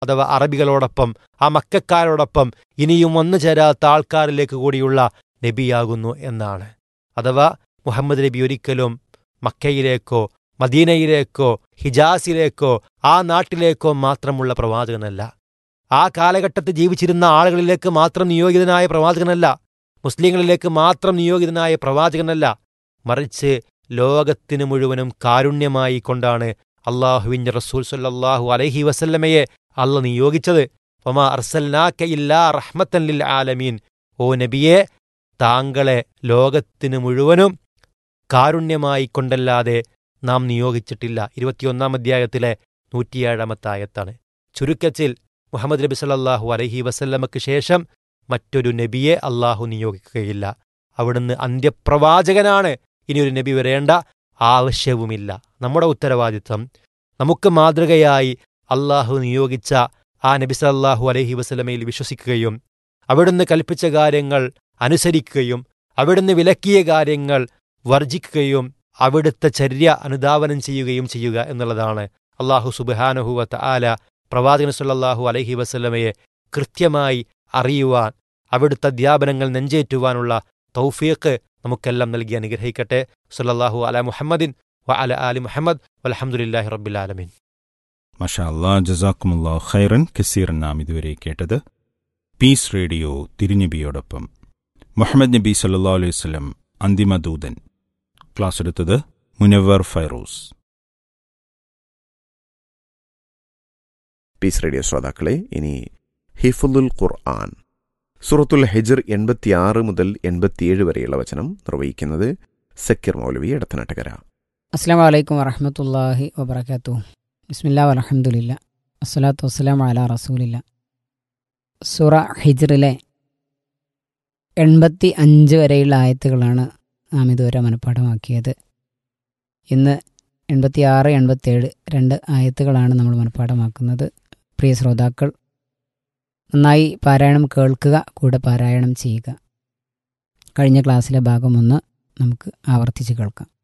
അഥവാ അറബികളോടൊപ്പം ആ മക്കാരോടൊപ്പം ഇനിയും വന്നു ചേരാത്ത ആൾക്കാരിലേക്ക് കൂടിയുള്ള നബിയാകുന്നു എന്നാണ് അഥവാ മുഹമ്മദ് നബി ഒരിക്കലും മക്കയിലേക്കോ മദീനയിലേക്കോ ഹിജാസിലേക്കോ ആ നാട്ടിലേക്കോ മാത്രമുള്ള പ്രവാചകനല്ല ആ കാലഘട്ടത്തിൽ ജീവിച്ചിരുന്ന ആളുകളിലേക്ക് മാത്രം നിയോഗിതനായ പ്രവാചകനല്ല മുസ്ലിങ്ങളിലേക്ക് മാത്രം നിയോഗിതനായ പ്രവാചകനല്ല മറിച്ച് ലോകത്തിന് മുഴുവനും കാരുണ്യമായി കൊണ്ടാണ് അള്ളാഹുവിൻ്റെ റസൂൽ സല്ലല്ലാഹു അലൈഹി വസല്ലമയെ അള്ള നിയോഗിച്ചത് ഒമാ അർസൽനാക്ക ഇല്ലാ റഹ്മത്തൻ ലിൽ ആലമീൻ ഓ നബിയെ താങ്കളെ ലോകത്തിന് മുഴുവനും കാരുണ്യമായി കൊണ്ടല്ലാതെ നാം നിയോഗിച്ചിട്ടില്ല ഇരുപത്തിയൊന്നാം അധ്യായത്തിലെ നൂറ്റിയേഴാമത്തെ ആയത്താണ് ചുരുക്കത്തിൽ മുഹമ്മദ് നബി സല്ലല്ലാഹു അലൈഹി വസല്ലമക്ക് ശേഷം മറ്റൊരു നബിയെ അള്ളാഹു നിയോഗിക്കുകയില്ല അവിടുന്ന് അന്ത്യപ്രവാചകനാണ് ഇനിയൊരു നബി വരേണ്ട ആവശ്യവുമില്ല നമ്മുടെ ഉത്തരവാദിത്വം നമുക്ക് മാതൃകയായി അള്ളാഹു നിയോഗിച്ച ആ നബി സല്ലല്ലാഹു അലൈഹി വസല്ലമയിൽ വിശ്വസിക്കുകയും അവിടുന്ന് കൽപ്പിച്ച കാര്യങ്ങൾ അനുസരിക്കുകയും അവിടുന്ന് വിലക്കിയ കാര്യങ്ങൾ വർജിക്കുകയും അവിടുത്തെ ചര്യ അനുധാവനം ചെയ്യുകയും ചെയ്യുക എന്നുള്ളതാണ് അള്ളാഹു സുബാനഹുവത്ത് ആല പ്രവാചകൻ സല്ലല്ലാഹു അലൈഹി വസല്ലമയെ കൃത്യമായി അറിയുവാൻ അവിടുത്തെ അധ്യാപനങ്ങൾ നെഞ്ചേറ്റുവാനുള്ള തൗഫീഖ് നമുക്കെല്ലാം നൽകി അനുഗ്രഹിക്കട്ടെ സല്ലല്ലാഹു അല മുഹമ്മദിൻ വ അല ആലി മുഹമ്മദ് വലഹമുല്ലാഹി റബ്ബിലാലമീൻ മഷാ അല്ലാ ജസാക്കുമുല്ലാ ഖൈറൻ കസീർ നാം ഇതുവരെ കേട്ടത് പീസ് റേഡിയോ തിരുനബിയോടൊപ്പം മുഹമ്മദ് നബി സല്ലാ അലൈഹി വസല്ലം അന്തിമ ദൂതൻ ക്ലാസ് എടുത്തത് മുനവർ ഫൈറൂസ് പീസ് റേഡിയോ ശ്രോതാക്കളെ ഇനി ഹിഫുലുൽ ഖുർആൻ സൂറത്തുൽ ഹിജർ എൺപത്തിയാറ് മുതൽ എൺപത്തിയേഴ് വരെയുള്ള വചനം നിർവഹിക്കുന്നത് സക്കീർ മൗലവി എടത്തനാട്ടുകര അസ്സാം വലൈക്കും വറഹമത്തല്ലാഹി വബർക്കാത്തു ബിസ്മില്ലാ വലഹമുല്ല അസ്സലാത്തു വസ്സലാം അല റസൂലില്ല സുറ ഹിജറിലെ എൺപത്തി അഞ്ച് വരെയുള്ള ആയത്തുകളാണ് നാം ഇതുവരെ മനഃപ്പാഠമാക്കിയത് ഇന്ന് എൺപത്തി ആറ് എൺപത്തേഴ് രണ്ട് ആയത്തുകളാണ് നമ്മൾ മനഃപ്പാഠമാക്കുന്നത് പ്രിയ ശ്രോതാക്കൾ നന്നായി പാരായണം കേൾക്കുക കൂടെ പാരായണം ചെയ്യുക കഴിഞ്ഞ ക്ലാസ്സിലെ ഭാഗം ഒന്ന് നമുക്ക് ആവർത്തിച്ച് കേൾക്കാം